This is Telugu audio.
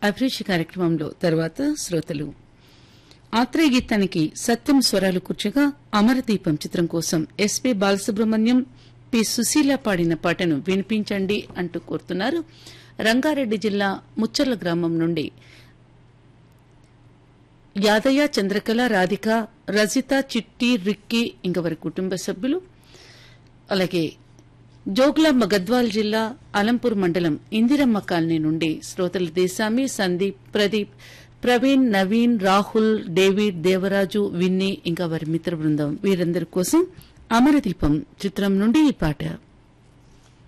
అభిరుచి కార్యక్రమంలో తర్వాత శ్రోతలు ఆత్రేయ గీతానికి సత్యం స్వరాలు కూర్చగా అమరదీపం చిత్రం కోసం ఎస్పి బాలసుబ్రహ్మణ్యం పి సుశీల పాడిన పాటను వినిపించండి అంటూ కోరుతున్నారు రంగారెడ్డి జిల్లా ముచ్చర్ల గ్రామం నుండి యాదయ్య చంద్రకళ రాధిక రజిత చిట్టి రిక్కి ఇంక వారి కుటుంబ సభ్యులు అలాగే జోగులాంబ గద్వాల్ జిల్లా అలంపూర్ మండలం ఇందిరమ్మ కాలనీ నుండి శ్రోతల దేశామి సందీప్ ప్రదీప్ ప్రవీణ్ నవీన్ రాహుల్ డేవిడ్ దేవరాజు విన్నీ ఇంకా వారి మిత్ర బృందం వీరందరి కోసం అమరదీపం చిత్రం నుండి ఈ పాట